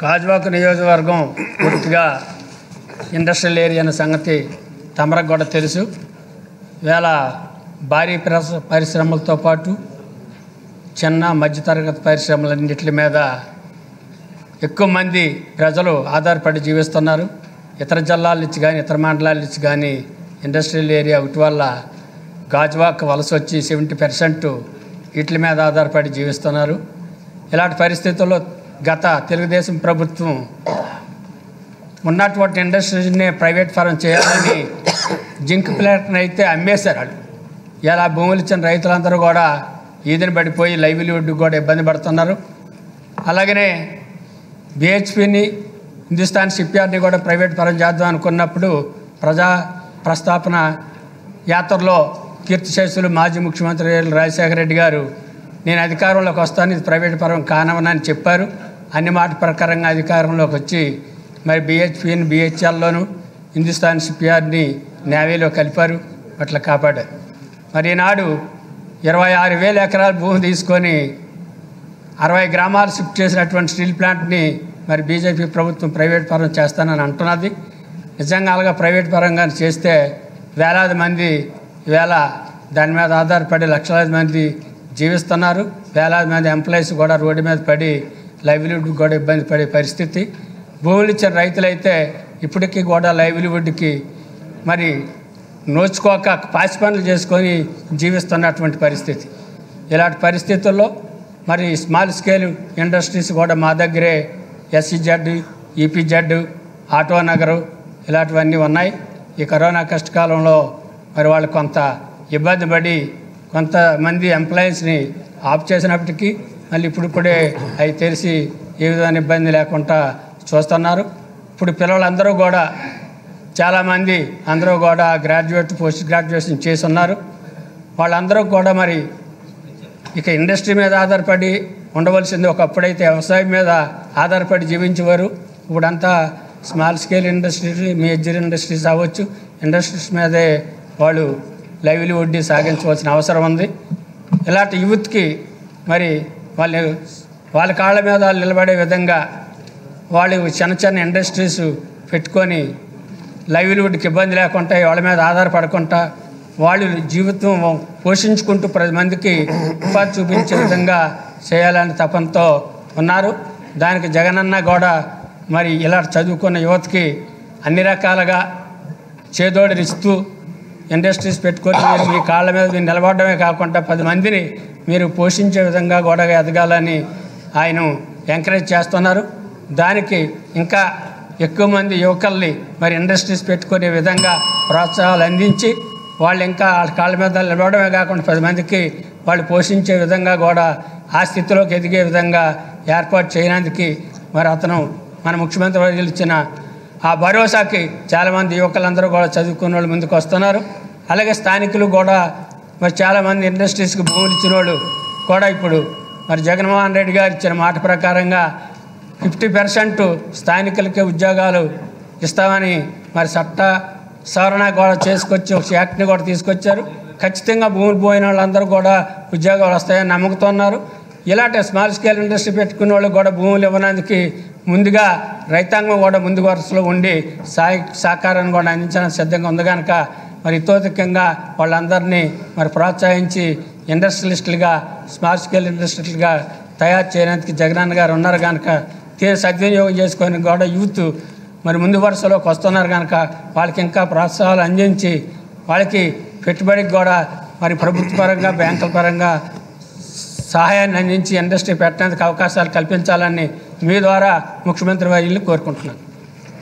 గాజువాక నియోజకవర్గం పూర్తిగా industrial area అనే సంగతి తమరకు కూడా తెలుసు వేళ భారీ ప్రస పరిశ్రమలతో పాటు చిన్న మధ్యతరగతి పరిశ్రమలన్నిటి మీద ఎక్కువ మంది ప్రజలు ఆధారపడి జీవిస్తున్నారు ఇతర జిల్లాల నుంచి కానీ ఇతర మండలాల నుంచి కానీ ఇండస్ట్రియల్ ఏరియా ఒకటి వల్ల గాజువాక్ వలస వచ్చి సెవెంటీ పర్సెంట్ వీటి మీద ఆధారపడి జీవిస్తున్నారు ఇలాంటి పరిస్థితుల్లో గత తెలుగుదేశం ప్రభుత్వం ఉన్నటువంటి ఇండస్ట్రీస్ని ప్రైవేట్ ఫారం చేయాలని జింక్ ప్లాంట్ని అయితే అమ్మేశారు వాళ్ళు ఇలా భూములు ఇచ్చిన రైతులందరూ కూడా ఈదిని పడిపోయి లైవ్లీవుడ్ కూడా ఇబ్బంది పడుతున్నారు అలాగనే బిహెచ్పిని హిందుస్థాన్ షిప్ యార్డ్ని కూడా ప్రైవేట్ పరం చేద్దాం అనుకున్నప్పుడు ప్రజా ప్రస్తాపన యాత్రలో కీర్తిశేషులు మాజీ ముఖ్యమంత్రి రాజశేఖర రెడ్డి గారు నేను అధికారంలోకి వస్తాను ఇది ప్రైవేట్ పరం కానవనని చెప్పారు అన్ని మాట ప్రకారంగా అధికారంలోకి వచ్చి మరి బిహెచ్పిని బిహెచ్ఎల్లోను హిందుస్థాన్ షిప్ యార్డ్ని నేవీలో కలిపారు అట్లా కాపాడారు మరి ఈనాడు ఇరవై ఆరు వేల ఎకరాల భూమి తీసుకొని అరవై గ్రామాలు షిఫ్ట్ చేసినటువంటి స్టీల్ ప్లాంట్ని మరి బీజేపీ ప్రభుత్వం ప్రైవేట్ పరం చేస్తానని అంటున్నది నిజంగా అలాగా ప్రైవేట్ పరంగా చేస్తే వేలాది మంది వేల దాని మీద ఆధారపడి లక్షలాది మంది జీవిస్తున్నారు వేలాది మంది ఎంప్లాయీస్ కూడా రోడ్డు మీద పడి లైవ్లీవుడ్ కూడా ఇబ్బంది పడే పరిస్థితి భూములు ఇచ్చిన రైతులైతే ఇప్పటికీ కూడా లైవ్లీవుడ్కి మరి నోచుకోక పాసి పనులు చేసుకొని జీవిస్తున్నటువంటి పరిస్థితి ఇలాంటి పరిస్థితుల్లో మరి స్మాల్ స్కేల్ ఇండస్ట్రీస్ కూడా మా దగ్గరే ఎస్సీజెడ్ ఈపీజెడ్ ఆటో నగరు ఇలాంటివన్నీ ఉన్నాయి ఈ కరోనా కష్టకాలంలో మరి వాళ్ళు కొంత ఇబ్బంది పడి కొంతమంది ఎంప్లాయీస్ని ఆఫ్ చేసినప్పటికీ మళ్ళీ ఇప్పుడిప్పుడే అవి తెలిసి ఏ విధమైన ఇబ్బంది లేకుండా చూస్తున్నారు ఇప్పుడు పిల్లలందరూ కూడా చాలామంది అందరూ కూడా గ్రాడ్యుయేట్ పోస్ట్ గ్రాడ్యుయేషన్ చేసి ఉన్నారు వాళ్ళందరూ కూడా మరి ఇక ఇండస్ట్రీ మీద ఆధారపడి ఉండవలసింది ఒకప్పుడైతే వ్యవసాయం మీద ఆధారపడి జీవించేవారు ఇప్పుడంతా small scale industry major industries అవ్వచ్చు ఇండస్ట్రీస్ మీదే వాళ్ళు లైవ్లీవుడ్ సాగించవలసిన అవసరం ఉంది ఇలాంటి యూత్కి మరి వాళ్ళు వాళ్ళ కాళ్ళ మీద వాళ్ళు నిలబడే విధంగా వాళ్ళు చిన్న చిన్న ఇండస్ట్రీస్ పెట్టుకొని లైవ్లీవుడ్కి ఇబ్బంది లేకుండా వాళ్ళ మీద ఆధారపడకుండా వాళ్ళు జీవితం పోషించుకుంటూ ప్రతి మందికి ఉపాధి చూపించే విధంగా చేయాలని తపంతో ఉన్నారు దానికి జగనన్న కూడా మరి ఇలా చదువుకున్న యువతకి అన్ని రకాలుగా చేదోడినిస్తూ ఇండస్ట్రీస్ పెట్టుకొని మీరు మీ కాళ్ళ మీద మీరు నిలబడమే కాకుండా పది మందిని మీరు పోషించే విధంగా కూడా ఎదగాలని ఆయన ఎంకరేజ్ చేస్తున్నారు దానికి ఇంకా ఎక్కువ మంది యువకుల్ని మరి ఇండస్ట్రీస్ పెట్టుకునే విధంగా ప్రోత్సాహాలు అందించి వాళ్ళు ఇంకా వాళ్ళ కాళ్ళ మీద నిలబడమే కాకుండా పది మందికి వాళ్ళు పోషించే విధంగా కూడా ఆ స్థితిలోకి ఎదిగే విధంగా ఏర్పాటు చేయడానికి మరి అతను మన ముఖ్యమంత్రి వర్యులు ఇచ్చిన ఆ భరోసాకి చాలామంది యువకులందరూ కూడా చదువుకున్న వాళ్ళు ముందుకు వస్తున్నారు అలాగే స్థానికులు కూడా మరి చాలామంది ఇండస్ట్రీస్కి భూములు ఇచ్చిన వాళ్ళు కూడా ఇప్పుడు మరి జగన్మోహన్ రెడ్డి గారు ఇచ్చిన మాట ప్రకారంగా ఫిఫ్టీ పర్సెంట్ స్థానికులకే ఉద్యోగాలు ఇస్తామని మరి చట్ట సవరణ కూడా చేసుకొచ్చి ఒక యాక్ట్ని కూడా తీసుకొచ్చారు ఖచ్చితంగా భూములు పోయిన వాళ్ళందరూ కూడా ఉద్యోగాలు వస్తాయని నమ్ముతున్నారు ఇలాంటి స్మాల్ స్కేల్ ఇండస్ట్రీ పెట్టుకునే వాళ్ళకి కూడా భూములు ఇవ్వడానికి ముందుగా రైతాంగం కూడా ముందు వరుసలో ఉండి సాయ సహకారాన్ని కూడా అందించడానికి సిద్ధంగా ఉంది కనుక మరి ఇతోధికంగా వాళ్ళందరినీ మరి ప్రోత్సహించి ఇండస్ట్రియలిస్టులుగా స్మాల్ స్కేల్ ఇండస్ట్రియలుగా తయారు చేయడానికి జగనన్న గారు ఉన్నారు కనుక తీరు సద్వినియోగం చేసుకొని కూడా యూత్ మరి ముందు వరుసలోకి వస్తున్నారు కనుక వాళ్ళకి ఇంకా ప్రోత్సాహాలు అందించి వాళ్ళకి పెట్టుబడికి కూడా మరి ప్రభుత్వ పరంగా బ్యాంకుల పరంగా సహాయాన్ని అందించి ఇండస్ట్రీ పెట్టడానికి అవకాశాలు కల్పించాలని మీ ద్వారా ముఖ్యమంత్రి వారిని కోరుకుంటున్నాను